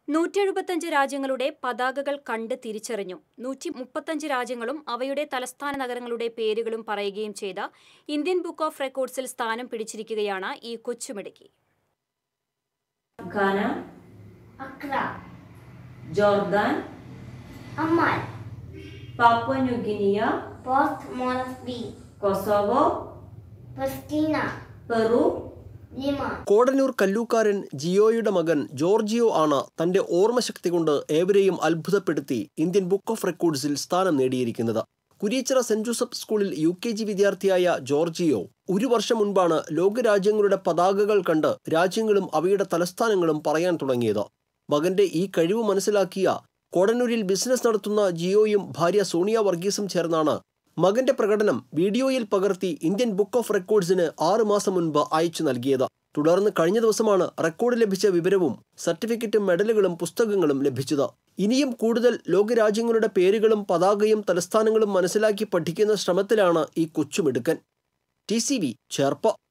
നൂറ്റി എഴുപത്തഞ്ച് രാജ്യങ്ങളുടെ പതാകകൾ കണ്ട് തിരിച്ചറിഞ്ഞു നൂറ്റി മുപ്പത്തഞ്ച് രാജ്യങ്ങളും അവയുടെ തലസ്ഥാന നഗരങ്ങളുടെ പേരുകളും പറയുകയും ചെയ്ത ഇന്ത്യൻ ബുക്ക് ഓഫ് റെക്കോർഡ്സിൽ സ്ഥാനം പിടിച്ചിരിക്കുകയാണ് ഈ കൊച്ചുമിടുക്കി Ghana Accra, Jordan Amman, Papua New Guinea Port Moresby, Kosovo Pristina, Peru Lima. Kodannur കല്ലൂക്കാരൻ ജിയോയുടെ മകൻ ജോർജിയോ ആണ് തന്റെ ഓർമ്മശക്തി കൊണ്ട് ഏവരെയും അത്ഭുതപ്പെടുത്തി ഇന്ത്യൻ ബുക്ക് ഓഫ് റെക്കോർഡ്സിൽ സ്ഥാനം നേടിയിരിക്കുന്നത് കുരീച്ചിറ സെന്റ് ജോസഫ് സ്കൂളിൽ യു കെ ജി വിദ്യാർത്ഥിയായ ജോർജിയോ ഒരു വർഷം മുൻപാണ് ലോകരാജ്യങ്ങളുടെ പതാകകൾ കണ്ട് രാജ്യങ്ങളും അവയുടെ തലസ്ഥാനങ്ങളും പറയാൻ തുടങ്ങിയത് മകന്റെ ഈ കഴിവ് മനസ്സിലാക്കിയ കോടന്നൂരിൽ ബിസിനസ് നടത്തുന്ന ജിയോയും ഭാര്യ സോണിയ വർഗീസും ചേർന്നാണ് മകന്റെ പ്രകടനം വീഡിയോയിൽ പകർത്തി ഇന്ത്യൻ ബുക്ക് ഓഫ് റെക്കോർഡ്സിന് ആറ് മാസം മുൻപ് അയച്ചു നൽകിയത് തുടർന്ന് കഴിഞ്ഞ ദിവസമാണ് റെക്കോർഡ് ലഭിച്ച വിവരവും സർട്ടിഫിക്കറ്റും മെഡലുകളും പുസ്തകങ്ങളും ലഭിച്ചത് ഇനിയും കൂടുതൽ ലോകരാജ്യങ്ങളുടെ പേരുകളും പതാകയും തലസ്ഥാനങ്ങളും മനസ്സിലാക്കി പഠിക്കുന്ന ശ്രമത്തിലാണ് ഈ കൊച്ചുമിടുക്കൻ ടി സി വി ചേർപ്പ